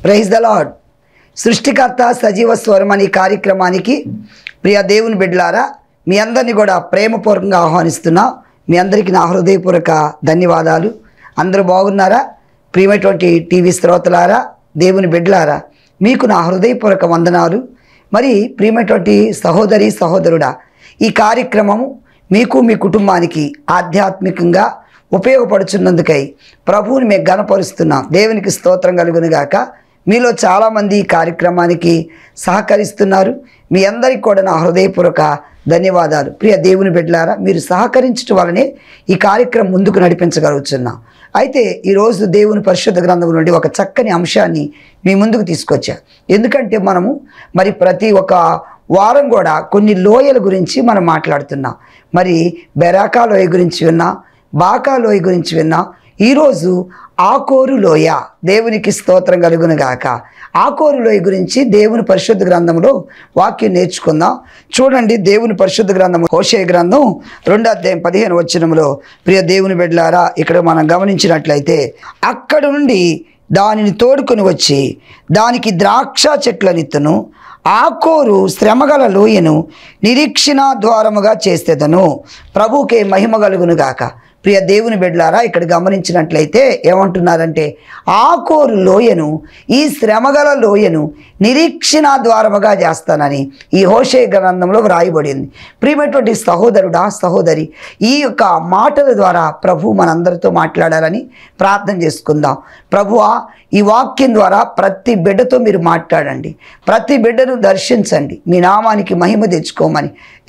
Praise the lord సృష్టికర్త సజీవ స్వరం అనే కార్యక్రమానికి ప్రియ దేవుని బిడ్డలారా మీ అందరినీ కూడా ప్రేమపూర్వకంగా ఆహ్వానిస్తున్నా మీ అందరికీ నా హృదయపూర్వక ధన్యవాదాలు అందరూ బాగున్నారా ప్రియమైనటువంటి టీవీ శ్రోతలారా దేవుని బిడ్డలారా మీకు నా హృదయపూర్వక వందనాలు మరి ప్రియమైనటువంటి సహోదరి సహోదరుడా ఈ కార్యక్రమము మీకు మీ కుటుంబానికి ఆధ్యాత్మికంగా ఉపయోగపడుచున్నందుకై ప్రభువుని మేము గనపరుస్తున్నాం దేవునికి స్తోత్రం కలుగునుగాక మీలో చాలామంది ఈ కార్యక్రమానికి సహకరిస్తున్నారు మీ అందరికీ కూడా నా హృదయపూర్వక ధన్యవాదాలు ప్రియ దేవుని బిడ్డలారా మీరు సహకరించడం వల్లనే ఈ కార్యక్రమం ముందుకు నడిపించగలుగుతున్నాం అయితే ఈరోజు దేవుని పరిశుద్ధ గ్రంథం నుండి ఒక చక్కని అంశాన్ని మీ ముందుకు తీసుకొచ్చా ఎందుకంటే మనము మరి ప్రతి ఒక్క వారం కూడా కొన్ని లోయల గురించి మనం మాట్లాడుతున్నాం మరి బెరాకా లోయ గురించి విన్నా బాకా లోయ గురించి విన్నా ఈరోజు ఆకోరు లోయ దేవునికి స్తోత్రం కలుగును గాక ఆకోరు లోయ గురించి దేవుని పరిశుద్ధ గ్రంథంలో వాక్యం నేర్చుకుందాం చూడండి దేవుని పరిశుద్ధ గ్రంథం కోశే గ్రంథం రెండో అధ్యాయం పదిహేను వచనంలో ప్రియ దేవుని బిడ్డలారా ఇక్కడ మనం గమనించినట్లయితే అక్కడ నుండి దానిని తోడుకొని వచ్చి దానికి ద్రాక్ష చెట్లనిత్తును ఆకోరు శ్రమగల లోయను నిరీక్షణ ద్వారముగా చేసేదను ప్రభుకే మహిమ కలుగును గాక ప్రియ దేవుని బిడ్డలారా ఇక్కడ గమనించినట్లయితే ఏమంటున్నారంటే ఆకోరు లోయను ఈ శ్రమగల లోయను నిరీక్షణ ద్వారముగా చేస్తానని ఈ హోషే గ్రంథంలో వ్రాయబడింది ప్రియమైనటువంటి సహోదరుడా సహోదరి ఈ యొక్క మాటల ద్వారా ప్రభు మనందరితో మాట్లాడాలని ప్రార్థన చేసుకుందాం ప్రభువా ఈ వాక్యం ద్వారా ప్రతి బిడ్డతో మీరు మాట్లాడండి ప్రతి బిడ్డను దర్శించండి మీ నామానికి మహిమ తెచ్చుకోమని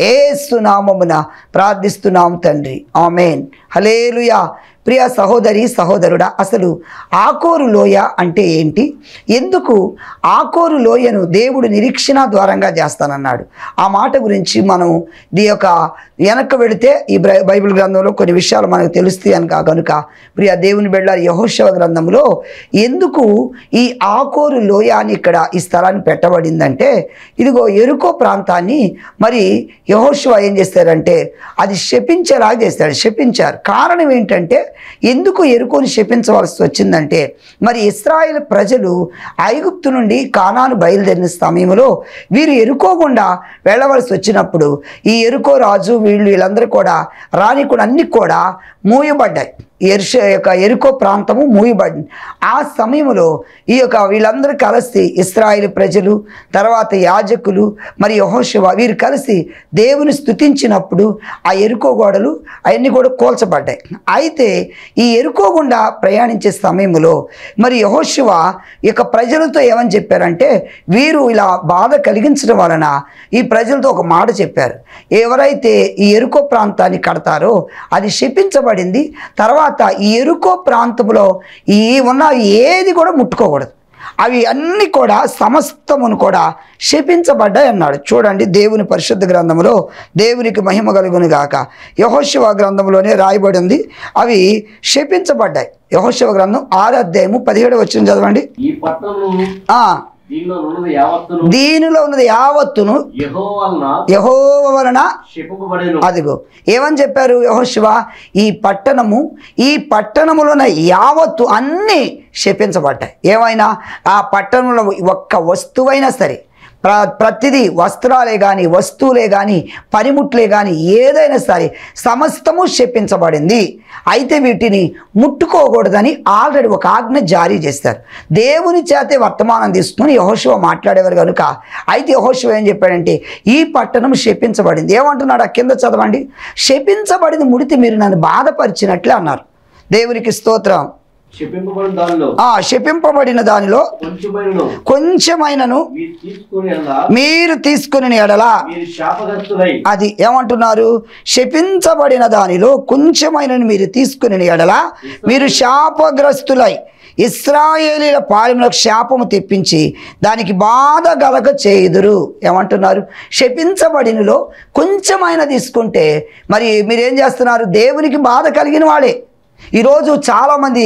ఏసునామమున ప్రార్థిస్తున్నాం తండ్రి ఆమెన్ హలేలుయా ప్రియ సహోదరి సహోదరుడా అసలు ఆకోరు లోయ అంటే ఏంటి ఎందుకు ఆకోరు లోయను దేవుడు నిరీక్షణ ద్వారంగా చేస్తానన్నాడు ఆ మాట గురించి మనం ఈ యొక్క వెనక్కి వెళితే ఈ బ్రై- బైబిల్ గ్రంథంలో కొన్ని విషయాలు మనకు తెలుస్తాయి అనుక కనుక ప్రియ దేవుని బిడ్డ యహోశవ గ్రంథంలో ఎందుకు ఈ ఆకోరు లోయ అని ఇక్కడ ఈ స్థలాన్ని పెట్టబడిందంటే ఇదిగో ఎరుకో ప్రాంతాన్ని మరి యహోశివ ఏం చేస్తారంటే అది శపించేలాగా చేస్తాడు శపించారు కారణం ఏంటంటే ఎందుకు ఎరుకోని శపించవలసి వచ్చిందంటే మరి ఇస్రాయేల్ ప్రజలు ఐగుప్తు నుండి కానాను బయలుదేరిన సమయంలో వీరు ఎరుకోకుండా వెళ్ళవలసి వచ్చినప్పుడు ఈ ఎరుకో రాజు వీళ్ళు వీళ్ళందరూ కూడా రానికుండా అన్ని కూడా మూయబడ్డాయి ఎరుష యొక్క ఎరుకో ప్రాంతము మూయబడింది ఆ సమయంలో ఈ యొక్క వీళ్ళందరూ కలిసి ఇస్రాయేల్ ప్రజలు తర్వాత యాజకులు మరి యహోశివ వీరు కలిసి దేవుని స్తుతించినప్పుడు ఆ ఎరుకో గోడలు అవన్నీ కూడా కూల్చబడ్డాయి అయితే ఈ ఎరుకో గుండా ప్రయాణించే సమయంలో మరి యహోశివ ఈ యొక్క ప్రజలతో ఏమని చెప్పారంటే వీరు ఇలా బాధ కలిగించడం వలన ఈ ప్రజలతో ఒక మాట చెప్పారు ఎవరైతే ఈ ఎరుకో ప్రాంతాన్ని కడతారో అది శపించబడింది తర్వాత ఈ ఎరుకో ప్రాంతంలో ఈ ఉన్న ఏది కూడా ముట్టుకోకూడదు అవి అన్నీ కూడా సమస్తమును కూడా శపించబడ్డాయి అన్నాడు చూడండి దేవుని పరిశుద్ధ గ్రంథంలో దేవునికి మహిమ కలుగును గాక యహోశివ గ్రంథంలోనే రాయబడి ఉంది అవి శపించబడ్డాయి యహోశివ గ్రంథం ఆరు అధ్యాయము పదిహేడు వచ్చిన చదవండి ఈ పట్టణము ఆ దీనిలో ఉన్నది యావత్తును దీనిలో ఉన్నది యావత్తును యెహో వలన యహోవ వలన శపింపబడేను అదిగో ఏమని చెప్పారు యహోశివ ఈ పట్టణము ఈ పట్టణములోన యావత్తు అన్నీ శపించబడ్డాయి ఏమైనా ఆ పట్టణంలో ఒక్క వస్తువైనా సరే ప్ర ప్రతిదీ వస్త్రాలే కానీ వస్తువులే కానీ పనిముట్లే కానీ ఏదైనా సరే సమస్తము శపించబడింది అయితే వీటిని ముట్టుకోకూడదని ఆల్రెడీ ఒక ఆజ్ఞ జారీ చేస్తారు దేవుని చేతే వర్తమానం తీసుకుని యహోశివ మాట్లాడేవారు కనుక అయితే యహోశివ ఏం చెప్పాడంటే ఈ పట్టణం శపించబడింది ఏమంటున్నాడు ఆ కింద చదవండి శపించబడింది ముడితే మీరు నన్ను బాధపరిచినట్లే అన్నారు దేవునికి స్తోత్రం శపింపబడిన దానిలో ఆ శపింపబడిన దానిలో కొంచెమైనను కొంచెమైనను మీరు తీసుకుని అలా మీరు తీసుకుని ఎడలా మీరు శాపగ్రస్తులై అది ఏమంటున్నారు శపించబడిన దానిలో కొంచెమైన మీరు తీసుకుని ఎడల మీరు శాపగ్రస్తులై ఇస్రాయేలీల పాలెంలోకి శాపము తెప్పించి దానికి బాధ గలగ చేయుదురు ఏమంటున్నారు శపించబడినలో కొంచెమైన తీసుకుంటే మరి మీరేం చేస్తున్నారు దేవునికి బాధ కలిగిన వాడే ఈరోజు చాలామంది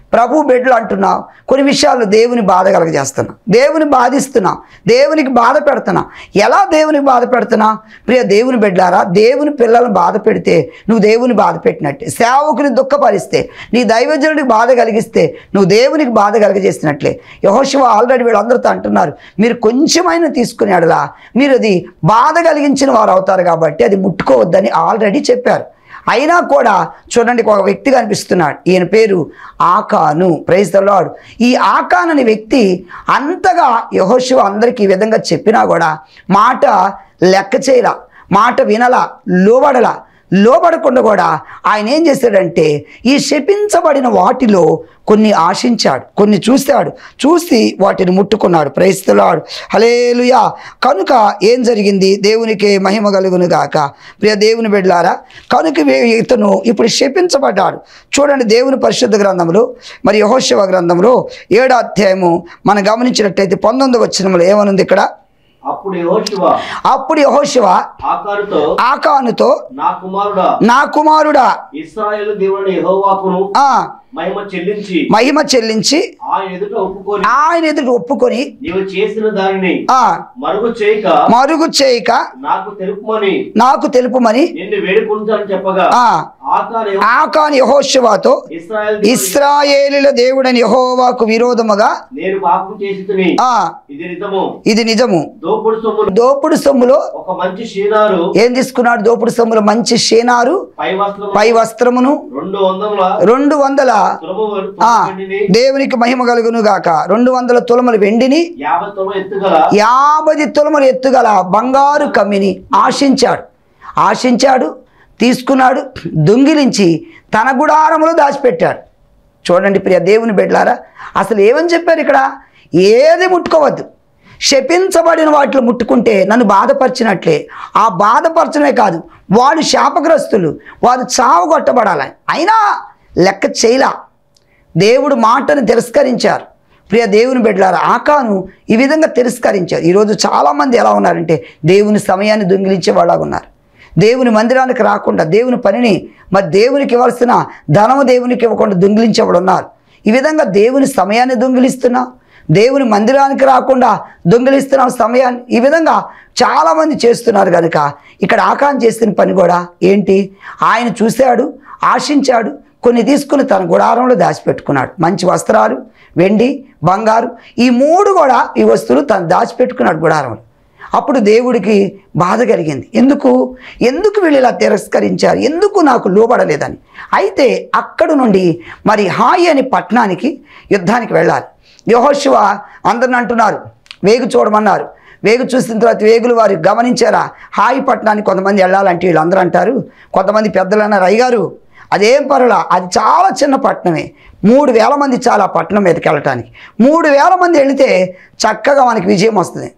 ప్రభు బిడ్డలు అంటున్నావు కొన్ని విషయాలు దేవుని బాధ కలగజేస్తున్నావు దేవుని బాధిస్తున్నావు దేవునికి బాధ పెడుతున్నావు ఎలా దేవునికి బాధ పెడుతున్నావు ప్రియ దేవుని బిడ్డలారా దేవుని పిల్లలను బాధ పెడితే నువ్వు దేవుని బాధ పెట్టినట్టే సేవకుని దుఃఖపరిస్తే నీ దైవజనుడికి బాధ కలిగిస్తే నువ్వు దేవునికి బాధ కలగజేసినట్లే యహోశివ ఆల్రెడీ వీళ్ళందరితో అంటున్నారు మీరు కొంచెమైనా తీసుకునేడలా మీరు అది బాధ కలిగించిన వారు అవుతారు కాబట్టి అది ముట్టుకోవద్దని ఆల్రెడీ చెప్పారు అయినా కూడా చూడండి ఒక వ్యక్తి కనిపిస్తున్నాడు ఈయన పేరు ఆకాను ప్రైజ్ ద లార్డ్ ఈ ఆకాన్ అనే వ్యక్తి అంతగా యహోశివ అందరికీ ఈ విధంగా చెప్పినా కూడా మాట లెక్క చేయలా మాట వినలా లోబడలా లోబడకుండా కూడా ఆయన ఏం చేశాడంటే ఈ శపించబడిన వాటిలో కొన్ని ఆశించాడు కొన్ని చూశాడు చూసి వాటిని ముట్టుకున్నాడు ప్రయత్నాడు హలేలుయా కనుక ఏం జరిగింది దేవునికి మహిమ కలుగును గాక ప్రియ దేవుని బిడ్డలారా కనుక వే- ఇతను ఇప్పుడు శపించబడ్డాడు చూడండి దేవుని పరిశుద్ధ గ్రంథంలో మరి యహోశివ గ్రంథంలో ఏడో అధ్యాయము మనం గమనించినట్టయితే పంతొమ్మిది వచ్చినములు ఏమనుంది ఇక్కడ అప్పుడు యెహోషువ అప్పుడు యహోశివ ఆకారుతో ఆకానుతో నా కుమారుడా నా కుమారుడా ఇస్రాయేలు దేవుని యెహోవాకును ఆ మహిమ చెల్లించి మహిమ చెల్లించి ఆయన ఎదుట ఒప్పుకొని ఆయన ఎదుట ఒప్పుకొని నీవు చేసిన దానిని ఆ మరుగు చేయక మరుగు చేయక నాకు తెలుపుమని నాకు తెలుపుమని నిన్ను వేడుకుంటానని చెప్పగా ఆ ఆకారు ఆకాని యహోశివాతో ఇస్రాయేల్ ఇస్రాయేలుల దేవుడని యహోవాకు విరోధముగా నేను పాపం చేసి తిని ఆ ఇది నిజము ఇది నిజము దోపుడు సొమ్ములు దోపుడు సొమ్ములో ఒక మంచి షీనారు ఏం తీసుకున్నాడు దోపుడు సొమ్ములో మంచి షేనారు పై వస్త్రము పై వస్త్రమును రెండు వందల రెండు వందల తులము ఆ వెండిని దేవునికి మహిమ కలుగును గాక రెండు వందల తులముల వెండిని యాభై తులం ఎత్తుగల యాభై తులములు ఎత్తుగల బంగారు కమ్మిని ఆశించాడు ఆశించాడు తీసుకున్నాడు దొంగిలించి తన గుడారములో దాచిపెట్టాడు చూడండి ప్రియ దేవుని బిడ్డలారా అసలు ఏమని చెప్పారు ఇక్కడ ఏది ముట్టుకోవద్దు శపించబడిన వాటిలో ముట్టుకుంటే నన్ను బాధపరిచినట్లే ఆ బాధపరచడమే కాదు వాడు శాపగ్రస్తులు వారు చావు కొట్టబడాలని అయినా లెక్క చేయలా దేవుడు మాటను తిరస్కరించారు ప్రియ దేవుని బిడ్డలారా ఆకాను ఈ విధంగా తిరస్కరించారు ఈరోజు చాలామంది ఎలా ఉన్నారంటే దేవుని సమయాన్ని దొంగిలించే వాళ్ళగా ఉన్నారు దేవుని మందిరానికి రాకుండా దేవుని పనిని మరి దేవునికి ఇవ్వాల్సిన ధనము దేవునికి ఇవ్వకుండా దొంగిలించేవాడు ఉన్నారు ఈ విధంగా దేవుని సమయాన్ని దొంగిలిస్తున్నా దేవుని మందిరానికి రాకుండా దొంగిలిస్తున్నాం సమయాన్ని ఈ విధంగా చాలామంది చేస్తున్నారు కనుక ఇక్కడ ఆకాన్ చేసిన పని కూడా ఏంటి ఆయన చూశాడు ఆశించాడు కొన్ని తీసుకుని తన గుడారంలో దాచిపెట్టుకున్నాడు మంచి వస్త్రాలు వెండి బంగారు ఈ మూడు కూడా ఈ వస్తువులు తను దాచిపెట్టుకున్నాడు గుడారంలో అప్పుడు దేవుడికి బాధ కలిగింది ఎందుకు ఎందుకు వీళ్ళు ఇలా తిరస్కరించారు ఎందుకు నాకు లోబడలేదని అయితే అక్కడ నుండి మరి హాయి అనే పట్టణానికి యుద్ధానికి వెళ్ళాలి యహోశివ అందరిని అంటున్నారు వేగు చూడమన్నారు వేగు చూసిన తర్వాత వేగులు వారు గమనించారా హాయి పట్టణానికి కొంతమంది వెళ్ళాలంటే వీళ్ళందరూ అంటారు కొంతమంది పెద్దలు అన్నారు అయ్యగారు అదేం పర్వాలా అది చాలా చిన్న పట్టణమే మూడు వేల మంది చాలా ఆ పట్టణం మీదకి వెళ్ళటానికి మూడు వేల మంది వెళితే చక్కగా మనకి విజయం వస్తుంది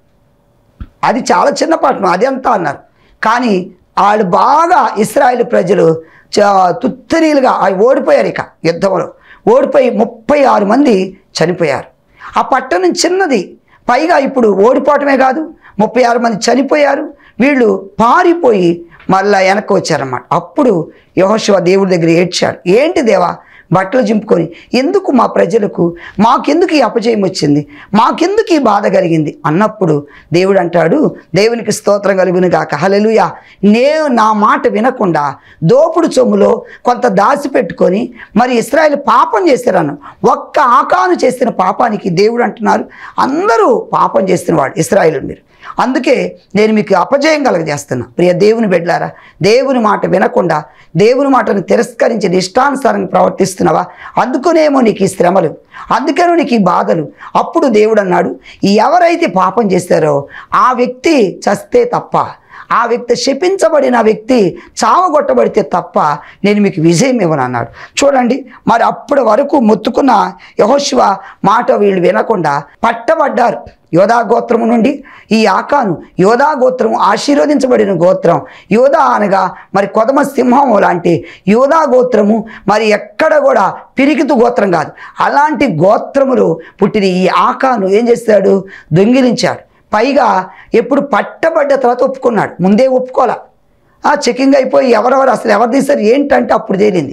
అది చాలా చిన్న పట్టణం అది ఎంత అన్నారు కానీ వాళ్ళు బాగా ఇస్రాయేల్ ప్రజలు చ- తుత్తరీలుగా అవి ఓడిపోయారు ఇక యుద్ధంలో ఓడిపోయి ముప్పై ఆరు మంది చనిపోయారు ఆ పట్టణం చిన్నది పైగా ఇప్పుడు ఓడిపోవటమే కాదు ముప్పై ఆరు మంది చనిపోయారు వీళ్ళు పారిపోయి మళ్ళా వెనక్కి వచ్చారన్నమాట అప్పుడు యహోశివ దేవుడి దగ్గర ఏడ్చాడు ఏంటి దేవా బట్టలు చింపుకొని ఎందుకు మా ప్రజలకు మాకెందుకు ఈ అపజయం వచ్చింది మాకెందుకు ఈ బాధ కలిగింది అన్నప్పుడు దేవుడు అంటాడు దేవునికి స్తోత్రం కలుగును గాక హలెలుయా నేను నా మాట వినకుండా దోపుడు చొమ్ములో కొంత దాచి పెట్టుకొని మరి ఇస్రాయేల్ పాపం చేశారను ఒక్క ఆకాను చేసిన పాపానికి దేవుడు అంటున్నారు అందరూ పాపం చేస్తున్న వాడు ఇస్రాయేలు మీరు అందుకే నేను మీకు అపజయం కలగజేస్తున్నా ప్రియ దేవుని బిడ్డలారా దేవుని మాట వినకుండా దేవుని మాటను తిరస్కరించి ఇష్టానుసారంగా ప్రవర్తిస్తున్నావా అందుకునేమో నీకు ఈ శ్రమలు అందుకేనో నీకు ఈ బాధలు అప్పుడు దేవుడు అన్నాడు ఎవరైతే పాపం చేశారో ఆ వ్యక్తి చస్తే తప్ప ఆ వ్యక్తి శపించబడిన వ్యక్తి చావగొట్టబడితే తప్ప నేను మీకు విజయం ఇవ్వను అన్నాడు చూడండి మరి అప్పటి వరకు మొత్తుకున్న యహోశివ మాట వీళ్ళు వినకుండా పట్టబడ్డారు యోధా గోత్రము నుండి ఈ ఆకాను యోధా గోత్రం ఆశీర్వదించబడిన గోత్రం యోధా అనగా మరి కొదమ సింహం లాంటి యోధా గోత్రము మరి ఎక్కడ కూడా పిరికితు గోత్రం కాదు అలాంటి గోత్రములు పుట్టిన ఈ ఆకాను ఏం చేశాడు దొంగిలించాడు పైగా ఎప్పుడు పట్టబడ్డ తర్వాత ఒప్పుకున్నాడు ముందే ఒప్పుకోలే ఆ చెకింగ్ అయిపోయి ఎవరెవరు అసలు ఎవరు తీశారు ఏంటంటే అప్పుడు తేలింది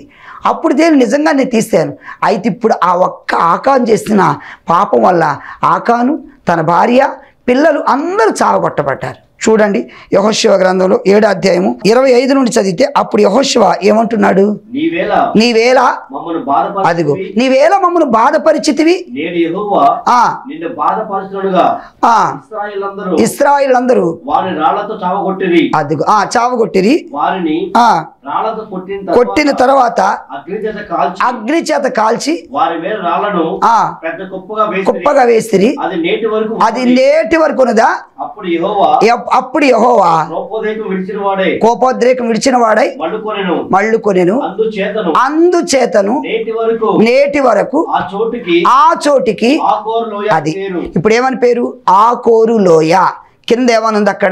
అప్పుడు దేవుడు నిజంగా నేను తీశాను అయితే ఇప్పుడు ఆ ఒక్క ఆకాను చేసిన పాపం వల్ల ఆకాను తన భార్య పిల్లలు అందరూ చావగొట్టబడ్డారు చూడండి యహోశివ గ్రంథంలో ఏడో అధ్యాయము ఇరవై ఐదు నుండి చదివితే అప్పుడు యహోశివ ఏమంటున్నాడు నీవేళ నీవేళ మమ్మల్ని అదిగో బాధపరిచితివి నీవేళ మమ్మల్ని బాధపరిచితివి నేడు యెహోవా ఆ నిన్ను బాధపరచునుగా ఆ ఇస్రాయేలందరూ ఇస్రాయిల్ అందరూ వారిని రాళ్లతో చావగొట్టిరి అదిగో ఆ చావగొట్టిరి వారిని ఆ రాళ్లతో కొట్టిన కొట్టిన తర్వాత అగ్ని చేత కాల్చి అగ్ని చేత కాల్చి వారి మీద రాళ్లను ఆ పెద్ద కుప్పగా వేసి కుప్పగా వేసిరి అది నేటి వరకు అది ఉన్నది. నేటి వరకు ఉన్నదా అప్పుడు యెహోవా ఎప్- అప్పుడు యహోవా రూపోదేకం విడిచిన వాడే కోపోద్రేకం విడిచిన వాడై మళ్ళుకొనెను మళ్ళు కొనెను అందుచేతను అందుచేతను నేటి వరకు నేటి వరకు ఆ చోటుకి ఆ చోటికి ఆ కోరులోయ అది పేరు ఇప్పుడు ఏమని పేరు ఆకోరు లోయ కింద ఏమనుంది అక్కడ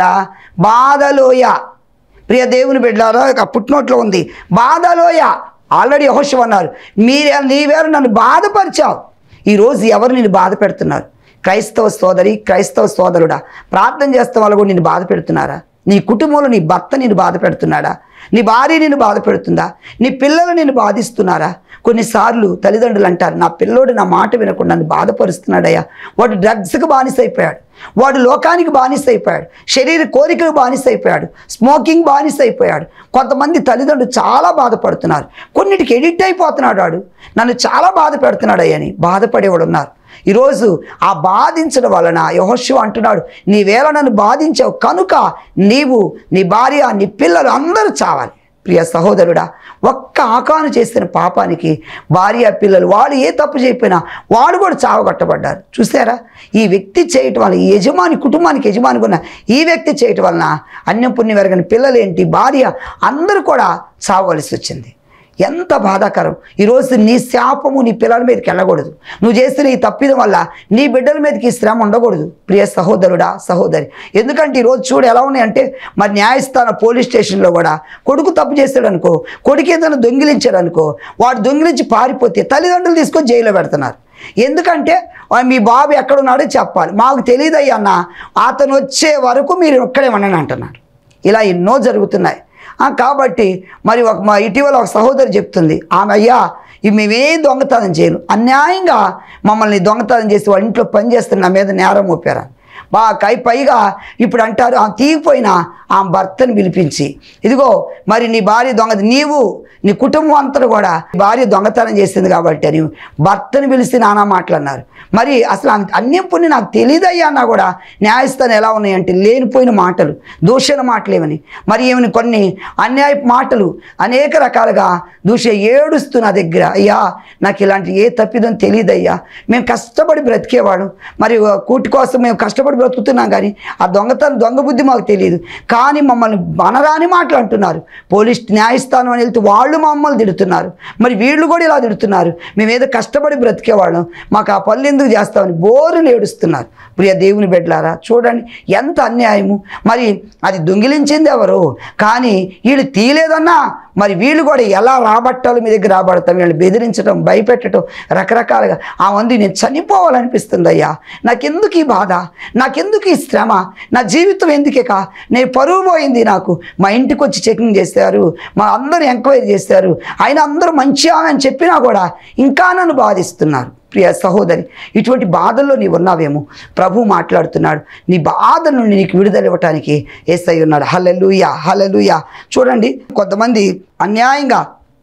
బాధలోయ ప్రియ దేవుని బిడ్డారా ఆ పుట్టినోట్లో ఉంది బాధలోయ ఆల్రెడీ యహోశివ అన్నారు మీరే నీవేరు నన్ను బాధపరిచావు ఈరోజు ఎవరు నిన్ను బాధ పెడుతున్నారు క్రైస్తవ సోదరి క్రైస్తవ సోదరుడా ప్రార్థన చేస్తే వాళ్ళు కూడా నిన్ను బాధ పెడుతున్నారా నీ కుటుంబంలో నీ భర్త నిన్ను బాధ పెడుతున్నాడా నీ భార్య నిన్ను బాధ పెడుతుందా నీ పిల్లలు నిన్ను బాధిస్తున్నారా కొన్నిసార్లు తల్లిదండ్రులు అంటారు నా పిల్లోడు నా మాట వినకుండా నన్ను బాధపరుస్తున్నాడయ్యా వాడు డ్రగ్స్కి బానిస అయిపోయాడు వాడు లోకానికి బానిస అయిపోయాడు శరీర కోరికలు బానిస అయిపోయాడు స్మోకింగ్ బానిస అయిపోయాడు కొంతమంది తల్లిదండ్రులు చాలా బాధపడుతున్నారు కొన్నిటికి ఎడిక్ట్ అయిపోతున్నాడు వాడు నన్ను చాలా బాధ పెడుతున్నాడయ్యా అని బాధపడేవాడు ఉన్నారు ఈరోజు ఆ బాధించడం వలన యహోశివ అంటున్నాడు నీవేళ నన్ను బాధించావు కనుక నీవు నీ భార్య నీ పిల్లలు అందరూ చావాలి ప్రియ సహోదరుడా ఒక్క ఆకాను చేసిన పాపానికి భార్య పిల్లలు వాళ్ళు ఏ తప్పు చేయకపోయినా వాళ్ళు కూడా చావగొట్టబడ్డారు చూసారా ఈ వ్యక్తి చేయటం వల్ల ఈ యజమాని కుటుంబానికి యజమాని ఉన్న ఈ వ్యక్తి చేయటం వలన అన్యం పుణ్యం ఎరగని పిల్లలేంటి భార్య అందరూ కూడా చావవలసి వచ్చింది ఎంత బాధాకరం ఈరోజు నీ శాపము నీ పిల్లల మీదకి వెళ్ళకూడదు నువ్వు చేసిన ఈ తప్పిదం వల్ల నీ బిడ్డల మీదకి ఈ శ్రమ ఉండకూడదు ప్రియ సహోదరుడా సహోదరి ఎందుకంటే ఈరోజు చూడు ఎలా ఉన్నాయంటే మరి న్యాయస్థాన పోలీస్ స్టేషన్లో కూడా కొడుకు తప్పు చేస్తాడు అనుకో కొడుకు ఏదైనా దొంగిలించాడు అనుకో వాడు దొంగిలించి పారిపోతే తల్లిదండ్రులు తీసుకొని జైల్లో పెడుతున్నారు ఎందుకంటే "ఆ, మీ బాబు ఎక్కడున్నాడో చెప్పాలి మాకు తెలియదయ్యా అన్న అతను వచ్చే వరకు మీరు ఒక్కడే ఉండని అంటున్నారు ఇలా ఎన్నో జరుగుతున్నాయి ఆ, కాబట్టి మరి ఒక మా ఇటీవల ఒక సహోదరి చెప్తుంది ఆమె అయ్యా ఇవి మేమే దొంగతనం చేయను అన్యాయంగా మమ్మల్ని దొంగతనం చేసి వాళ్ళ ఇంట్లో పని చేస్తున్న నా మీద నేరం మోపారు బాగా కై పైగా ఇప్పుడు అంటారు ఆ తీగిపోయిన ఆ భర్తను పిలిపించి ఇదిగో మరి నీ భార్య దొంగ నీవు నీ కుటుంబం అంతా కూడా భార్య దొంగతనం చేసింది కాబట్టి అని భర్తను పిలిచి నానా మాటలు అన్నారు మరి అసలు అంత అన్యం పుణ్యం నాకు తెలియదయ్యా అన్నా కూడా న్యాయస్థానం ఎలా ఉన్నాయంటే లేనిపోయిన మాటలు దూషణ మాటలు ఏమని మరి ఏమని కొన్ని అన్యాయ మాటలు అనేక రకాలుగా దూష ఏడుస్తూ నా దగ్గర అయ్యా నాకు ఇలాంటి ఏ తప్పిదం తెలియదయ్యా మేము కష్టపడి బ్రతికేవాడు మరి కూటి కోసం మేము కష్టపడి బ్రతుకుతున్నాం కానీ ఆ దొంగతనం దొంగ బుద్ధి మాకు తెలియదు కానీ మమ్మల్ని మనరాని మాటలు అంటున్నారు పోలీస్ న్యాయస్థానం అని వెళ్తే వాళ్ళు మమ్మల్ని తిడుతున్నారు మరి వీళ్ళు కూడా ఇలా తిడుతున్నారు మేము ఏదో కష్టపడి బ్రతికేవాళ్ళం మాకు ఆ పనులు ఎందుకు చేస్తామని బోరులు ఏడుస్తున్నారు ప్రియ దేవుని బిడ్డలారా చూడండి ఎంత అన్యాయము మరి అది దొంగిలించింది ఎవరు కానీ వీళ్ళు తీయలేదన్నా మరి వీళ్ళు కూడా ఎలా రాబట్టాలో మీ దగ్గర రాబడతాం వీళ్ళని బెదిరించడం భయపెట్టడం రకరకాలుగా ఆ మంది నేను చనిపోవాలనిపిస్తుంది అయ్యా నాకెందుకు ఈ బాధ నాకెందుకు ఈ శ్రమ నా జీవితం ఎందుకే కా నేను పరువు పోయింది నాకు మా ఇంటికి వచ్చి చెకింగ్ చేశారు మా అందరూ ఎంక్వైరీ చేశారు ఆయన అందరూ మంచి ఆమె అని చెప్పినా కూడా ఇంకా నన్ను బాధిస్తున్నారు ప్రియ సహోదరి ఇటువంటి బాధల్లో నీవు ఉన్నావేమో ప్రభు మాట్లాడుతున్నాడు నీ బాధ నుండి నీకు విడుదల ఇవ్వటానికి ఏసై ఉన్నాడు హలలుయ హలలుయ చూడండి కొంతమంది అన్యాయంగా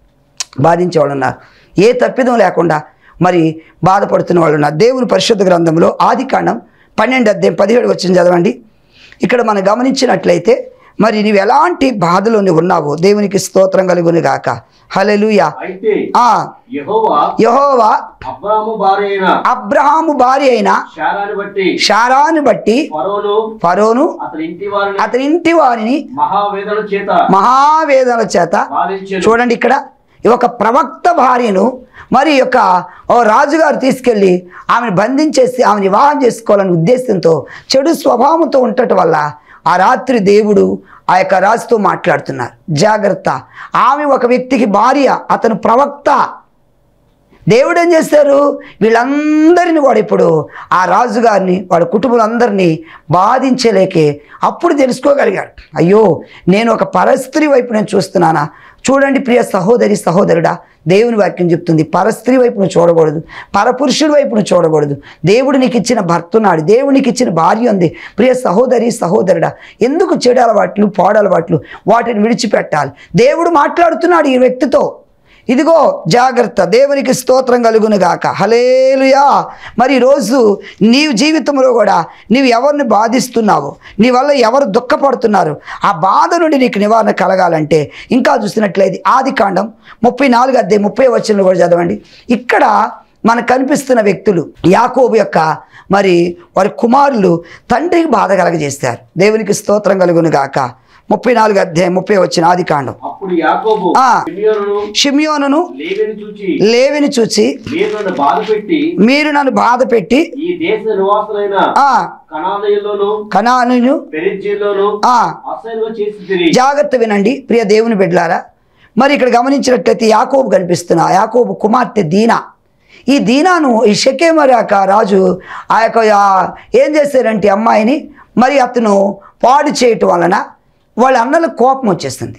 బాధించే వాళ్ళు ఉన్నారు ఏ తప్పిదం లేకుండా మరి బాధపడుతున్న వాళ్ళు ఉన్నారు దేవుని పరిశుద్ధ గ్రంథంలో ఆది కాండం పన్నెండు అధ్యాయం పదిహేడు వచ్చింది చదవండి ఇక్కడ మనం గమనించినట్లయితే మరి నీవు ఎలాంటి బాధలో నువ్వు ఉన్నావో దేవునికి స్తోత్రం కలుగును గాక హలలుయ అయితే ఆ యెహోవా యహోవా అబ్రాము భార్య అయిన అబ్రహాము భార్య అయిన శారాన్ని బట్టి షారాను బట్టి ఫరోను ఫరోను అతని ఇంటి వారిని అతని ఇంటి వారిని మహావేదన చేత మహావేదన చేత బాధించారు చూడండి ఇక్కడ ఈ ఒక ప్రవక్త భార్యను మరి ఈ యొక్క ఓ రాజుగారు తీసుకెళ్ళి ఆమెను బంధించేసి ఆమెను వివాహం చేసుకోవాలనే ఉద్దేశంతో చెడు స్వభావంతో ఉండటం వల్ల ఆ రాత్రి దేవుడు ఆ యొక్క రాజుతో మాట్లాడుతున్నారు జాగ్రత్త ఆమె ఒక వ్యక్తికి భార్య అతను ప్రవక్త దేవుడు ఏం చేశారు వీళ్ళందరిని వాడు ఇప్పుడు ఆ రాజుగారిని వాడి కుటుంబాలందరినీ బాధించలేకే అప్పుడు తెలుసుకోగలిగాడు అయ్యో నేను ఒక పరస్త్రీ వైపు నేను చూస్తున్నానా చూడండి ప్రియ సహోదరి సహోదరుడా దేవుని వాక్యం చెప్తుంది పరస్త్రీ వైపు నువ్వు చూడకూడదు పరపురుషుడి వైపు నువ్వు చూడకూడదు దేవుడు నీకు ఇచ్చిన భర్త ఉన్నాడు దేవుడు నీకు ఇచ్చిన భార్య ఉంది ప్రియ సహోదరి సహోదరుడా ఎందుకు చెడు అలవాట్లు పాడు అలవాట్లు వాటిని విడిచిపెట్టాలి దేవుడు మాట్లాడుతున్నాడు ఈ వ్యక్తితో ఇదిగో జాగ్రత్త దేవునికి స్తోత్రం కలుగును గాక హలేలుయా మరి ఈరోజు నీవు జీవితంలో కూడా నీవు ఎవరిని బాధిస్తున్నావు నీ వల్ల ఎవరు దుఃఖపడుతున్నారు ఆ బాధ నుండి నీకు నివారణ కలగాలంటే ఇంకా చూసినట్లయితే ఆది కాండం ముప్పై నాలుగు అద్దె ముప్పై వచ్చిన కూడా చదవండి ఇక్కడ మనకు కనిపిస్తున్న వ్యక్తులు యాకోబు యొక్క మరి వారి కుమారులు తండ్రికి బాధ కలగజేస్తారు దేవునికి స్తోత్రం కలుగును గాక ముప్పై నాలుగు అధ్యాయం ముప్పై వచ్చిన ఆది కాండం అప్పుడు యాకోబు ఆ. సిమియోనును షిమియోనును లేవిని చూచి లేవిని చూచి మీరు నన్ను బాధ పెట్టి మీరు నన్ను బాధ పెట్టి ఈ దేశ నివాసులైన ఆ కణాలయంలోను కణాను పెరిజ్జీల్లోను ఆ అసహ్యంగా చేసి తిరిగి జాగ్రత్త వినండి ప్రియ దేవుని బిడ్డలారా మరి ఇక్కడ గమనించినట్లయితే యాకోబు కనిపిస్తున్నా యాకోబు కుమార్తె దీనా ఈ దీనాను ఈ షకేమరి యొక్క రాజు ఆ యొక్క ఆ ఏం చేశారంటే ఈ అమ్మాయిని మరి అతను పాడు చేయటం వలన వాళ్ళ అన్నలకు కోపం వచ్చేస్తుంది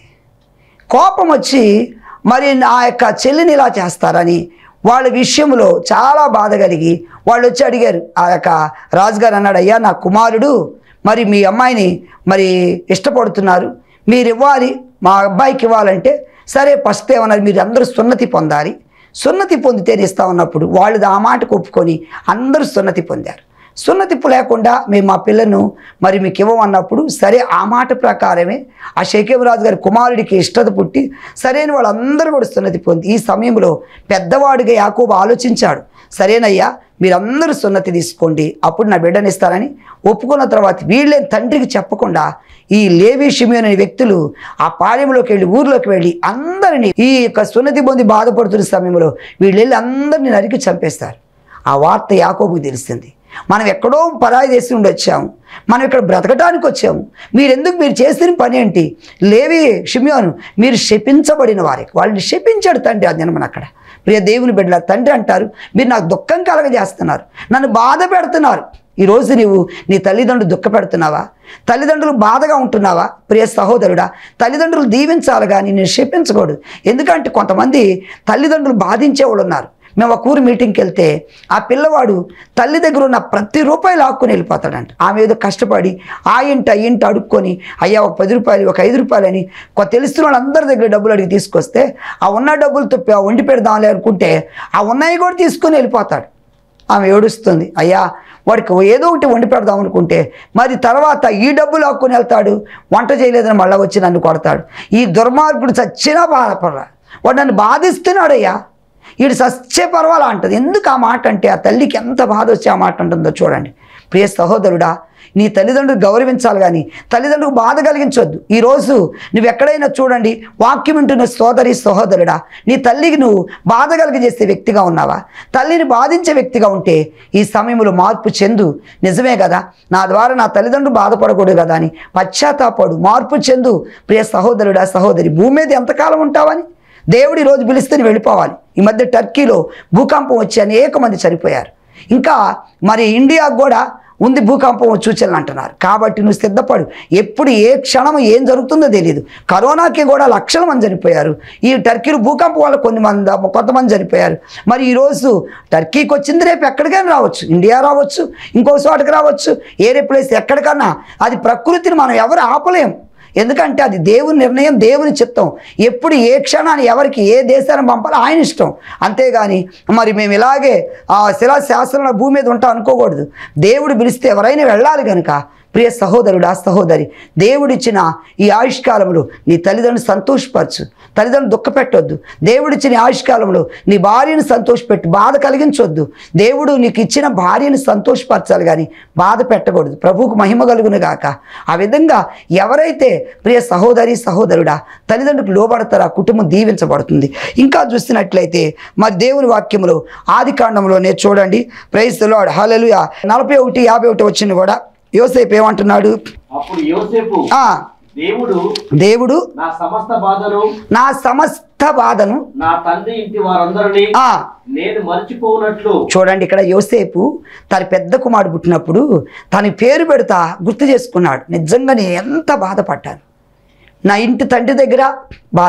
కోపం వచ్చి మరి నా యొక్క చెల్లిని ఇలా చేస్తారని వాళ్ళ విషయంలో చాలా బాధ కలిగి వాళ్ళు వచ్చి అడిగారు ఆ యొక్క రాజుగారు అన్నాడు అయ్యా నా కుమారుడు మరి మీ అమ్మాయిని మరి ఇష్టపడుతున్నారు మీరు ఇవ్వాలి మా అబ్బాయికి ఇవ్వాలంటే సరే ఫస్ట్ ఏమన్నారు మీరు అందరూ సున్నతి పొందాలి సున్నతి పొందితేనే ఇస్తా ఉన్నప్పుడు వాళ్ళు ఆ మాటకు ఒప్పుకొని అందరూ సున్నతి పొందారు సున్నతిప్పు లేకుండా మేము మా పిల్లను మరి మీకు ఇవ్వమన్నప్పుడు సరే ఆ మాట ప్రకారమే ఆ షేకేమరాజు గారి కుమారుడికి ఇష్టత పుట్టి సరైన వాళ్ళందరూ కూడా సున్నతి పొంది ఈ సమయంలో పెద్దవాడిగా యాకోబు ఆలోచించాడు సరేనయ్యా మీరందరూ సున్నతి తీసుకోండి అప్పుడు నా బిడ్డని ఇస్తారని ఒప్పుకున్న తర్వాత వీళ్ళే తండ్రికి చెప్పకుండా ఈ లేవి షిమియోన్ అనే వ్యక్తులు ఆ పాలెంలోకి వెళ్ళి ఊర్లోకి వెళ్ళి అందరినీ ఈ యొక్క సున్నతి పొంది బాధపడుతున్న సమయంలో వీళ్ళు వెళ్ళి అందరినీ నరికి చంపేస్తారు ఆ వార్త యాకోబుకి తెలిసింది మనం ఎక్కడో పరాయి దేశం నుండి వచ్చాము మనం ఇక్కడ బ్రతకటానికి వచ్చాము మీరెందుకు మీరు చేసిన పని ఏంటి లేవి షిమియోను మీరు శపించబడిన వారికి వాళ్ళని శపించాడు తండ్రి ఆ దినమున అక్కడ ప్రియ దేవుని బిడ్డల తండ్రి అంటారు మీరు నాకు దుఃఖం కలగజేస్తున్నారు నన్ను బాధ పెడుతున్నారు ఈరోజు నీవు నీ తల్లిదండ్రులు దుఃఖ పెడుతున్నావా తల్లిదండ్రులు బాధగా ఉంటున్నావా ప్రియ సహోదరుడా తల్లిదండ్రులు దీవించాలి కానీ నేను శపించకూడదు ఎందుకంటే కొంతమంది తల్లిదండ్రులు బాధించేవాళ్ళు ఉన్నారు మేము ఒక ఊరు మీటింగ్కి వెళ్తే ఆ పిల్లవాడు తల్లి దగ్గర ఉన్న ప్రతి రూపాయి లాక్కుని వెళ్ళిపోతాడంట ఆమె ఏదో కష్టపడి ఆ ఇంట ఈ ఇంట అడుక్కొని అయ్యా ఒక పది రూపాయలు ఒక ఐదు రూపాయలు అని కొ తెలుస్తున్న వాళ్ళందరి దగ్గర డబ్బులు అడిగి తీసుకొస్తే ఆ ఉన్న డబ్బులతో ప- వండి పెడదాంలే అనుకుంటే ఆ ఉన్నాయి కూడా తీసుకొని వెళ్ళిపోతాడు ఆమె ఏడుస్తుంది అయ్యా వాడికి ఏదో ఒకటి వండి పెడదాం అనుకుంటే మరి తర్వాత ఈ డబ్బులు లాక్కొని వెళ్తాడు వంట చేయలేదని మళ్ళీ వచ్చి నన్ను కొడతాడు ఈ దుర్మార్గుడు చచ్చినా బాధపడరా వాడు నన్ను బాధిస్తున్నాడయ్యా వీడు సచ్చే పర్వాలా అంటది ఎందుకు ఆ మాట అంటే ఆ తల్లికి ఎంత బాధ వచ్చి ఆ మాట అంటుందో చూడండి ప్రియ సహోదరుడా నీ తల్లిదండ్రులు గౌరవించాలి కానీ తల్లిదండ్రులకు బాధ కలిగించొద్దు ఈరోజు నువ్వు ఎక్కడైనా చూడండి వాక్యం వింటున్న సోదరి సహోదరుడా నీ తల్లికి నువ్వు బాధ కలిగజేసే వ్యక్తిగా ఉన్నావా తల్లిని బాధించే వ్యక్తిగా ఉంటే ఈ సమయంలో మార్పు చెందు నిజమే కదా నా ద్వారా నా తల్లిదండ్రులు బాధపడకూడదు కదా అని పశ్చాత్తాపడు మార్పు చెందు ప్రియ సహోదరుడా సహోదరి భూమి మీద ఎంతకాలం ఉంటావని దేవుడు ఈ రోజు పిలిస్తే నువ్వు వెళ్ళిపోవాలి ఈ మధ్య టర్కీలో భూకంపం వచ్చి అనేక మంది చనిపోయారు ఇంకా మరి ఇండియాకు కూడా ఉంది భూకంపం సూచనలు అంటున్నారు కాబట్టి నువ్వు సిద్ధపడు ఎప్పుడు ఏ క్షణం ఏం జరుగుతుందో తెలియదు కరోనాకి కూడా లక్షల మంది చనిపోయారు ఈ టర్కీలో భూకంపం వల్ల కొన్ని మంది కొంతమంది చనిపోయారు మరి ఈరోజు టర్కీకి వచ్చింది రేపు ఎక్కడికైనా రావచ్చు ఇండియా రావచ్చు ఇంకో చోటకి రావచ్చు ఏరే ప్లేస్ ఎక్కడికన్నా అది ప్రకృతిని మనం ఎవరు ఆపలేం ఎందుకంటే అది దేవుని నిర్ణయం దేవుని చిత్తం ఎప్పుడు ఏ క్షణాన్ని ఎవరికి ఏ దేశాన్ని పంపాలో ఆయన ఇష్టం అంతేగాని మరి మేము ఇలాగే ఆ శిలా శాస్త్రంలో భూమి మీద ఉంటాం అనుకోకూడదు దేవుడు పిలిస్తే ఎవరైనా వెళ్ళాలి కనుక ప్రియ సహోదరుడు ఆ సహోదరి దేవుడిచ్చిన ఈ ఆయుష్కాలంలో నీ తల్లిదండ్రులు సంతోషపరచు తల్లిదండ్రులు దుఃఖపెట్టొద్దు దేవుడిచ్చిన ఈ ఆయుష్కాలంలో నీ భార్యను సంతోషపెట్టు బాధ కలిగించొద్దు దేవుడు నీకు ఇచ్చిన భార్యను సంతోషపరచాలి కానీ బాధ పెట్టకూడదు ప్రభువుకు మహిమ కలుగును గాక ఆ విధంగా ఎవరైతే ప్రియ సహోదరి సహోదరుడా తల్లిదండ్రులకు లోబడతారో ఆ కుటుంబం దీవించబడుతుంది ఇంకా చూస్తున్నట్లయితే మరి దేవుని వాక్యములో ఆది కాండంలోనే చూడండి ప్రైజ్ లార్డ్ హల్లెలూయా నలభై ఒకటి యాభై ఒకటి వచ్చింది కూడా యోసేపు ఏమంటున్నాడు అప్పుడు యోసేపు ఆ దేవుడు దేవుడు నా సమస్త బాధను నా సమస్త బాధను నా తండ్రి ఇంటి వారందరినీ ఆ నేను మర్చిపోనట్లు చూడండి ఇక్కడ యోసేపు తన పెద్ద కుమారుడు పుట్టినప్పుడు తన పేరు పెడతా గుర్తు చేసుకున్నాడు నిజంగా నేను ఎంత బాధపడ్డాను నా ఇంటి తండ్రి దగ్గర బాధే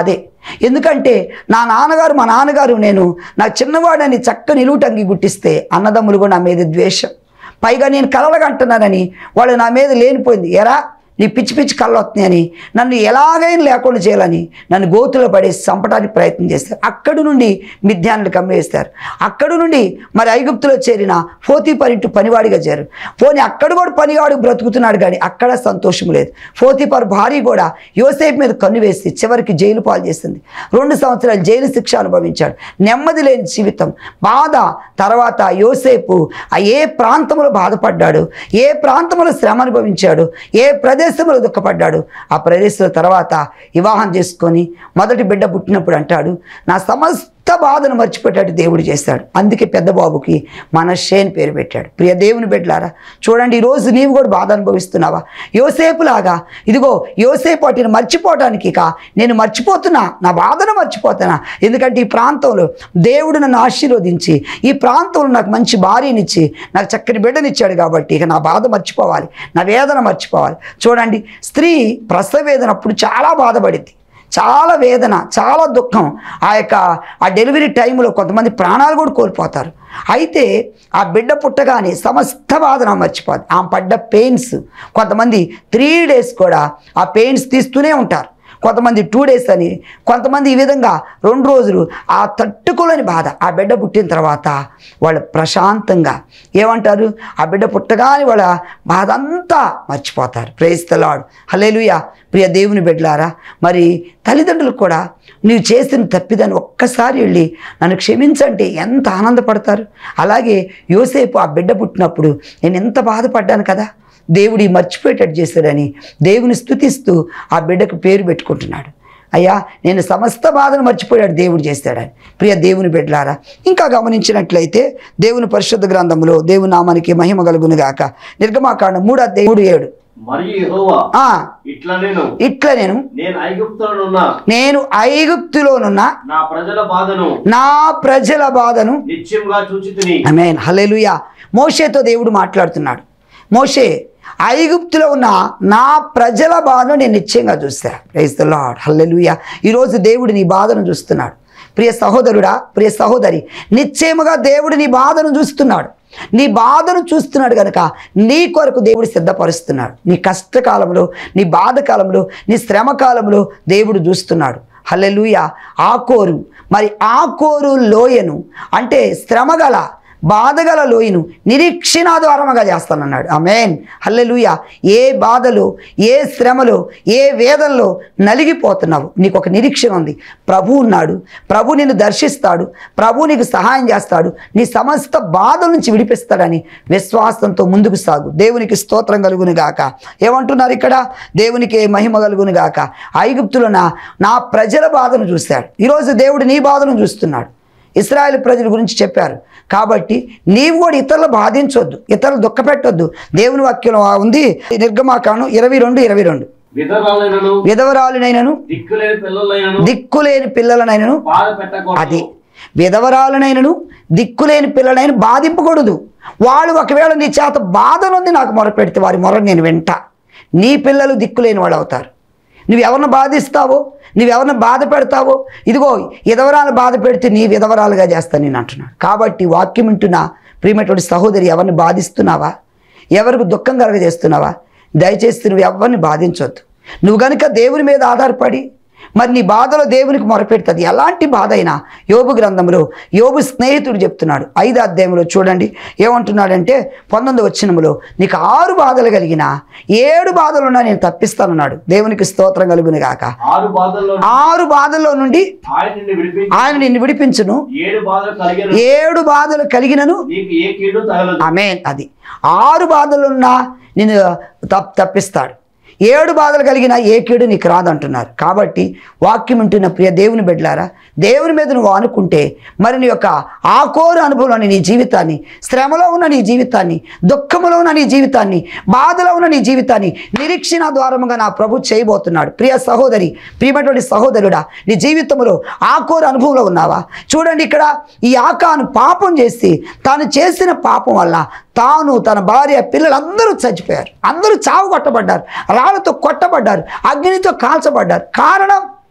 ఎందుకంటే నా నాన్నగారు మా నాన్నగారు నేను నా చిన్నవాడని చక్క నిలువుటంగి గుట్టిస్తే అన్నదమ్ములు కూడా నా మీద ద్వేషం పైగా నేను కలలగంటున్నానని వాళ్ళు నా మీద లేనిపోయింది ఎరా నీ పిచ్చి పిచ్చి కళ్ళు వస్తున్నాయని నన్ను ఎలాగైనా లేకుండా చేయాలని నన్ను గోతులో పడేసి చంపడానికి ప్రయత్నం చేస్తారు అక్కడి నుండి మిథ్యానులు కమ్మేస్తారు అక్కడి నుండి మరి ఐగుప్తులో చేరిన ఫోతి పరిట్టు పనివాడిగా చేరు పోనీ అక్కడ కూడా పనివాడు బ్రతుకుతున్నాడు కానీ అక్కడ సంతోషం లేదు ఫోతిపర్ భార్య కూడా యోసేపు మీద కన్ను వేసి చివరికి జైలు పాలు చేసింది రెండు సంవత్సరాలు జైలు శిక్ష అనుభవించాడు నెమ్మది లేని జీవితం బాధ తర్వాత యోసేపు ఆ ఏ ప్రాంతంలో బాధపడ్డాడు ఏ ప్రాంతంలో శ్రమ అనుభవించాడు ఏ ప్రదేశంలో దుఃఖపడ్డాడు ఆ ప్రదేశంలో తర్వాత వివాహం చేసుకొని మొదటి బిడ్డ పుట్టినప్పుడు అంటాడు నా సమస్త బాధను మర్చిపెట్టాడు దేవుడు చేస్తాడు అందుకే పెద్ద బాబుకి మనషే అని పేరు పెట్టాడు ప్రియ దేవుని బిడ్డలారా చూడండి ఈరోజు నీవు కూడా బాధ అనుభవిస్తున్నావా యోసేపులాగా ఇదిగో యోసేపు వాటిని మర్చిపోవటానికి కా నేను మర్చిపోతున్నా నా బాధను మర్చిపోతున్నా ఎందుకంటే ఈ ప్రాంతంలో దేవుడు నన్ను ఆశీర్వదించి ఈ ప్రాంతంలో నాకు మంచి భార్యనిచ్చి నాకు చక్కని బిడ్డనిచ్చాడు కాబట్టి ఇక నా బాధ మర్చిపోవాలి నా వేదన మర్చిపోవాలి చూడండి స్త్రీ ప్రసవ వేదన అప్పుడు చాలా బాధపడింది చాలా వేదన చాలా దుఃఖం ఆ యొక్క ఆ డెలివరీ టైంలో కొంతమంది ప్రాణాలు కూడా కోల్పోతారు అయితే ఆ బిడ్డ పుట్టగానే సమస్త బాధన మర్చిపోదు ఆమె పడ్డ పెయిన్స్ కొంతమంది త్రీ డేస్ కూడా ఆ పెయిన్స్ తీస్తూనే ఉంటారు కొంతమంది టూ డేస్ అని కొంతమంది ఈ విధంగా రెండు రోజులు ఆ తట్టుకోలేని బాధ ఆ బిడ్డ పుట్టిన తర్వాత వాళ్ళు ప్రశాంతంగా ఏమంటారు ఆ బిడ్డ పుట్టగానే వాళ్ళ బాధ అంతా మర్చిపోతారు ప్రేస్తలాడు హలేలుయ ప్రియ దేవుని బిడ్డలారా మరి తల్లిదండ్రులు కూడా నీవు చేసిన తప్పిదాన్ని ఒక్కసారి వెళ్ళి నన్ను క్షమించంటే ఎంత ఆనందపడతారు అలాగే యోసేపు ఆ బిడ్డ పుట్టినప్పుడు నేను ఎంత బాధపడ్డాను కదా దేవుడు ఈ మర్చిపోయేటట్టు చేశాడని దేవుని స్తుతిస్తూ ఆ బిడ్డకు పేరు పెట్టుకుంటున్నాడు అయ్యా నేను సమస్త బాధను మర్చిపోయాడు దేవుడు చేస్తాడని ప్రియ దేవుని బిడ్డలారా ఇంకా గమనించినట్లయితే దేవుని పరిశుద్ధ గ్రంథంలో దేవుని నామానికి మహిమ కలుగును గాక నిర్గమాకాండం మూడు అధ్యాయం మూడు ఏడు మరియు యెహోవా ఆ, ఇట్లా నేను ఇట్లా నేను నేను ఐగుప్తులనున్న నేను ఐగుప్తులోనున్న నా ప్రజల బాధను నా ప్రజల బాధను నిత్యంగా చూచితిని ఆమేన్ హల్లెలూయా మోషేతో దేవుడు మాట్లాడుతున్నాడు మోషే ఐగుప్తులో ఉన్న నా ప్రజల బాధను నేను నిశ్చయంగా చూస్తా ప్రైజ్ ద లార్డ్ హల్లెలూయా ఈరోజు దేవుడు నీ బాధను చూస్తున్నాడు ప్రియ సహోదరుడా ప్రియ సహోదరి నిశ్చయముగా దేవుడు నీ బాధను చూస్తున్నాడు నీ బాధను చూస్తున్నాడు కనుక నీ కొరకు దేవుడు సిద్ధపరుస్తున్నాడు నీ కష్టకాలంలో నీ బాధ కాలంలో నీ శ్రమ కాలంలో దేవుడు చూస్తున్నాడు హల్లెలూయ ఆకోరు మరి ఆకోరు లోయను అంటే శ్రమగల బాధగల లోయను నిరీక్షణాధారముగా చేస్తానన్నాడు ఆమెన్ హల్లెలూయ ఏ బాధలో ఏ శ్రమలో ఏ వేదనలో నలిగిపోతున్నావు నీకు ఒక నిరీక్షణ ఉంది ప్రభు ఉన్నాడు ప్రభు నిన్ను దర్శిస్తాడు ప్రభు నీకు సహాయం చేస్తాడు నీ సమస్త బాధల నుంచి విడిపిస్తాడని విశ్వాసంతో ముందుకు సాగు దేవునికి స్తోత్రం కలుగును గాక ఏమంటున్నారు ఇక్కడ దేవునికి మహిమ కలుగును గాక ఐగుప్తులో నా నా ప్రజల బాధను చూశాడు ఈరోజు దేవుడు నీ బాధను చూస్తున్నాడు ఇస్రాయేల్ ప్రజల గురించి చెప్పారు కాబట్టి నీవు కూడా ఇతరులు బాధించొద్దు ఇతరులు దుఃఖపెట్టొద్దు దేవుని వాక్యం ఉంది నిర్గమాకాండం ఇరవై రెండు ఇరవై రెండు విధరాలైనను విధవరాలునైనను దిక్కులేని పిల్లలైనను దిక్కులేని పిల్లలనైనను బాధ పెట్టకూడదు అది విధవరాలనైనను దిక్కులేని పిల్లలైన బాధింపకూడదు వాళ్ళు ఒకవేళ నీ చేత బాధనుంది నాకు మొరపెడితే వారి మొర నేను వింటా నీ పిల్లలు దిక్కులేని వాళ్ళు అవుతారు నువ్వు ఎవరిని బాధిస్తావో నువ్వు ఎవరిని బాధ పెడతావో ఇదిగో విధవరాలు బాధ పెడితే నీ విధవరాలుగా చేస్తాను నేను అంటున్నాను కాబట్టి వాక్యం వింటున్న ప్రియమైనటువంటి సహోదరి ఎవరిని బాధిస్తున్నావా ఎవరికి దుఃఖం కలగజేస్తున్నావా దయచేసి నువ్వు ఎవరిని బాధించొద్దు నువ్వు కనుక దేవుని మీద ఆధారపడి మరి నీ బాధలో దేవునికి మొరపెడుతుంది ఎలాంటి బాధ అయినా యోబు గ్రంథంలో యోబు స్నేహితుడు చెప్తున్నాడు ఐదు అధ్యాయంలో చూడండి ఏమంటున్నాడంటే పంతొమ్మిది వచ్చినములో నీకు ఆరు బాధలు కలిగిన ఏడు బాధలున్నా నేను తప్పిస్తానన్నాడు దేవునికి స్తోత్రం కలుగును గాక ఆరు బాధల్లో ఆరు బాధల్లో నుండి ఆయన నిన్ను విడిపించి ఆయన నిన్ను విడిపించును ఏడు బాధలు కలిగిన ఏడు బాధలు కలిగినను నీకు ఏ కీడు తగలదు ఆమెన్ అది ఆరు బాధలున్నా నేను తప్ తప్పిస్తాడు ఏడు బాధలు కలిగిన ఏ కీడు నీకు రాదంటున్నారు కాబట్టి వాక్యం వింటున్న ప్రియ దేవుని బిడ్డలారా దేవుని మీద నువ్వు అనుకుంటే మరి నీ యొక్క ఆకోరు అనుభవంలోని నీ జీవితాన్ని శ్రమలో ఉన్న నీ జీవితాన్ని దుఃఖములో ఉన్న నీ జీవితాన్ని బాధలో ఉన్న నీ జీవితాన్ని నిరీక్షణ ద్వారముగా నా ప్రభు చేయబోతున్నాడు ప్రియ సహోదరి ప్రియమైనటువంటి సహోదరుడా నీ జీవితంలో ఆకోరు అనుభవంలో ఉన్నావా చూడండి ఇక్కడ ఈ ఆకాను పాపం చేసి తాను చేసిన పాపం వల్ల తాను తన భార్య పిల్లలు అందరూ చచ్చిపోయారు అందరూ చావు కొట్టబడ్డారు రాళ్ళతో కొట్టబడ్డారు అగ్నితో కాల్చబడ్డారు కారణం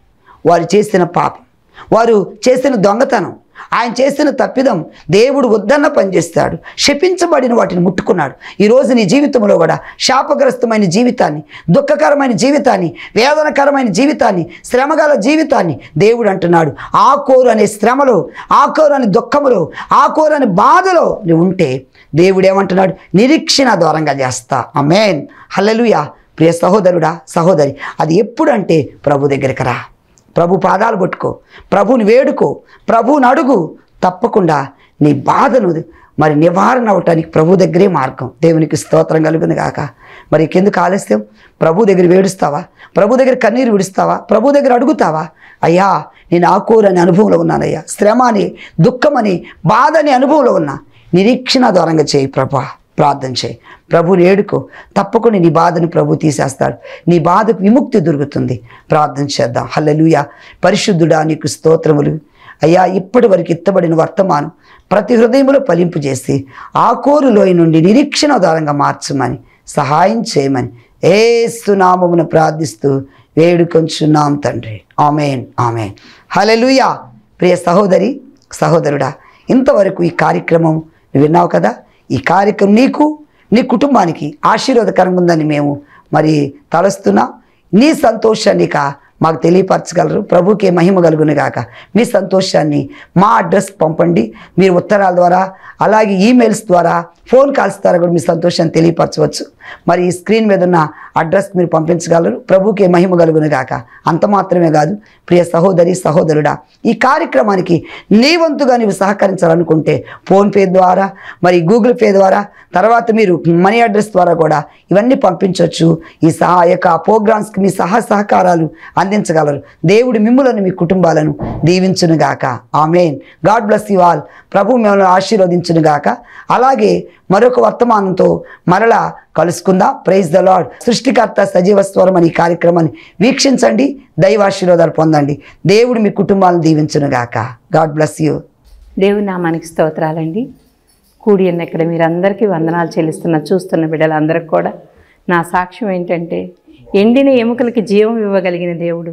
వారు చేసిన పాపం వారు చేసిన దొంగతనం ఆయన చేసిన తప్పిదం దేవుడు వద్దన్న పనిచేస్తాడు శపించబడిన వాటిని ముట్టుకున్నాడు ఈరోజు నీ జీవితంలో కూడా శాపగ్రస్తమైన జీవితాన్ని దుఃఖకరమైన జీవితాన్ని వేదనకరమైన జీవితాన్ని శ్రమగల జీవితాన్ని దేవుడు అంటున్నాడు ఆకోరు అనే శ్రమలో ఆకోరు అనే దుఃఖములో ఆకోరు అనే బాధలో నువ్వు ఉంటే దేవుడు ఏమంటున్నాడు నిరీక్షణ దూరంగా చేస్తా అమేన్ హల్లెలూయా ప్రియ సహోదరుడా సహోదరి అది ఎప్పుడంటే ప్రభు దగ్గరికి రా ప్రభు పాదాలు పట్టుకో ప్రభుని వేడుకో ప్రభుని అడుగు తప్పకుండా నీ బాధను మరి నివారణ అవటానికి ప్రభు దగ్గరే మార్గం దేవునికి స్తోత్రం కలుగును గాక మరి కిందకు ఆలస్యం ప్రభు దగ్గర వేడుస్తావా ప్రభు దగ్గర కన్నీరు విడుస్తావా ప్రభు దగ్గర అడుగుతావా అయ్యా నేను ఆకూరు అనే అనుభవంలో ఉన్నానయ్యా శ్రమ అని దుఃఖం అని బాధ అనే అనుభవంలో ఉన్నా నిరీక్షణ దూరంగా చేయి ప్రభా ప్రార్థన చేయి ప్రభుని ఏడుకో తప్పకుండా నీ బాధను ప్రభు తీసేస్తాడు నీ బాధకు విముక్తి దొరుకుతుంది ప్రార్థన చేద్దాం హల్లెలూయా పరిశుద్ధుడా నీకు స్తోత్రములు అయ్యా ఇప్పటి వరకు ఎత్తబడిన వర్తమానం ప్రతి హృదయంలో ఫలింపు చేసి ఆ కోరులోయ నుండి నిరీక్షణ ఆధారంగా మార్చమని సహాయం చేయమని ఏస్తునామమును ప్రార్థిస్తూ వేడుకొంచున్నాం తండ్రి ఆమెన్ ఆమెన్ హల్లెలూయా ప్రియ సహోదరి సహోదరుడా ఇంతవరకు ఈ కార్యక్రమం నువ్వు విన్నావు కదా ఈ కార్యక్రమం నీకు నీ కుటుంబానికి ఆశీర్వాదకరంగా ఉందని మేము మరి తలస్తున్నా నీ సంతోషాన్ని ఇక మాకు తెలియపరచగలరు ప్రభుకే మహిమ కలుగును గాక మీ సంతోషాన్ని మా అడ్రస్ పంపండి మీరు ఉత్తరాల ద్వారా అలాగే ఈమెయిల్స్ ద్వారా ఫోన్ కాల్స్ ద్వారా కూడా మీ సంతోషాన్ని తెలియపరచవచ్చు మరి ఈ స్క్రీన్ మీద ఉన్న అడ్రస్ మీరు పంపించగలరు ప్రభుకే మహిమ కలుగును గాక అంత మాత్రమే కాదు ప్రియ సహోదరి సహోదరుడా ఈ కార్యక్రమానికి నీ వంతుగా నీవు సహకరించాలనుకుంటే ఫోన్పే ద్వారా మరి గూగుల్ పే ద్వారా తర్వాత మీరు మనీ అడ్రస్ ద్వారా కూడా ఇవన్నీ పంపించవచ్చు ఈ సహా యొక్క ప్రోగ్రామ్స్కి మీ సహా సహకారాలు అందించగలరు దేవుడు మిమ్ములను మీ కుటుంబాలను దీవించునుగాక amen God bless you all ప్రభు మిమ్మల్ని ఆశీర్వదించునుగాక అలాగే మరొక వర్తమానంతో మరలా కలుసుకుందాం ప్రైజ్ ద లాడ్ సృష్టికర్త సజీవ స్వరం అనే ఈ కార్యక్రమాన్ని వీక్షించండి దైవాశీర్వాదాలు పొందండి దేవుడు మీ కుటుంబాలను దీవించునుగాక గాడ్ బ్లెస్ యూ దేవుని నామానికి స్తోత్రాలండి కూడి ఉన్న ఇక్కడ మీరందరికీ వందనాలు చెల్లిస్తున్న చూస్తున్న బిడ్డలందరికీ కూడా నా సాక్ష్యం ఏంటంటే ఎండిన ఎముకలకి జీవం ఇవ్వగలిగిన దేవుడు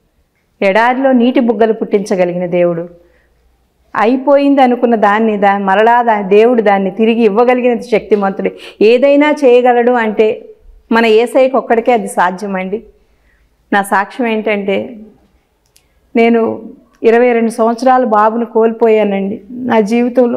ఎడారిలో నీటి బుగ్గలు పుట్టించగలిగిన దేవుడు అయిపోయింది అనుకున్న దాన్ని దా మరలా దా దేవుడు దాన్ని తిరిగి ఇవ్వగలిగిన శక్తిమంతుడు ఏదైనా చేయగలడు అంటే మన ఏసైకి ఒక్కడికే అది సాధ్యమండి నా సాక్ష్యం ఏంటంటే నేను ఇరవై రెండు సంవత్సరాలు బాబును కోల్పోయానండి నా జీవితంలో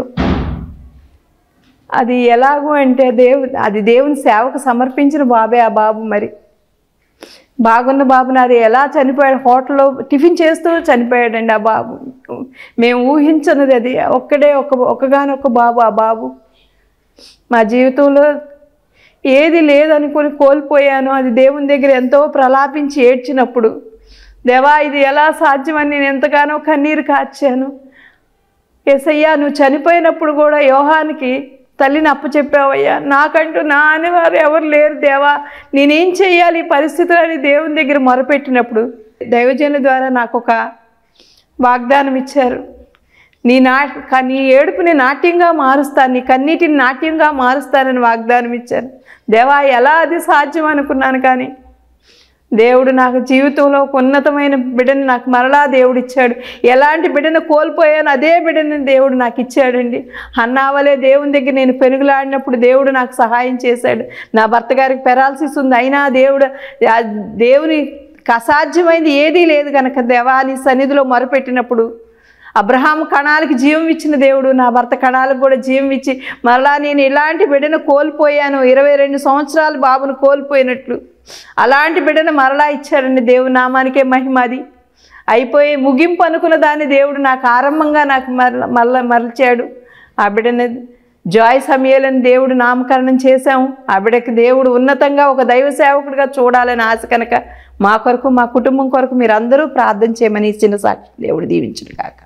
అది ఎలాగూ అంటే దేవు అది దేవుని సేవకు సమర్పించిన బాబే ఆ బాబు మరి బాగున్న బాబు నాది ఎలా చనిపోయాడు హోటల్లో టిఫిన్ చేస్తూ చనిపోయాడండి ఆ బాబు మేము ఊహించనిది అది ఒక్కడే ఒక ఒక్కగానొక్క బాబు ఆ బాబు మా జీవితంలో ఏది లేదనుకుని కోల్పోయాను అది దేవుని దగ్గర ఎంతో ప్రలాపించి ఏడ్చినప్పుడు దేవా ఇది ఎలా సాధ్యమని నేను ఎంతగానో కన్నీరు కార్చాను ఎసయ్యా నువ్వు చనిపోయినప్పుడు కూడా యోహానికి తల్లిని అప్పచెప్పావయ్యా నాకంటూ నా అనేవారు ఎవరు లేరు దేవా నేనేం చెయ్యాలి ఈ పరిస్థితులని దేవుని దగ్గర మొరపెట్టినప్పుడు దైవజనుల ద్వారా నాకు ఒక వాగ్దానం ఇచ్చారు నీ నా క- నీ ఏడుపుని నాట్యంగా మారుస్తాను నీ కన్నీటిని నాట్యంగా మారుస్తానని వాగ్దానం ఇచ్చారు దేవా ఎలా అది సాధ్యం అనుకున్నాను కానీ దేవుడు నాకు జీవితంలో ఒక ఉన్నతమైన బిడ్డని నాకు మరలా దేవుడు ఇచ్చాడు ఎలాంటి బిడ్డను కోల్పోయాను అదే బిడ్డని దేవుడు నాకు ఇచ్చాడండి అన్నావలే దేవుని దగ్గర నేను పెనుగులాడినప్పుడు దేవుడు నాకు సహాయం చేశాడు నా భర్త గారికి పెరాలసిస్ ఉంది అయినా దేవుడు ఆ దేవుని అసాధ్యమైంది ఏదీ లేదు కనుక దేవాని సన్నిధిలో మొరపెట్టినప్పుడు అబ్రహాం కణాలకి జీవం ఇచ్చిన దేవుడు నా భర్త కణాలకు కూడా జీవం ఇచ్చి మరలా నేను ఇలాంటి బిడ్డను కోల్పోయాను ఇరవై రెండు సంవత్సరాలు బాబును కోల్పోయినట్లు అలాంటి బిడ్డను మరలా ఇచ్చాడండి దేవుని నామానికే మహిమది అయిపోయి ముగింపు అనుకున్న దాన్ని దేవుడు నాకు ఆరంభంగా నాకు మరల మరల మరల్చాడు ఆ బిడ్డని జాయ్ సమయాలని దేవుడు నామకరణం చేశాము ఆ బిడ్డకి దేవుడు ఉన్నతంగా ఒక దైవ సేవకుడిగా చూడాలని ఆశ కనుక మా కొరకు మా కుటుంబం కొరకు మీరు అందరూ ప్రార్థన చేయమని ఇచ్చిన సాక్షి దేవుడు దీవించును కాక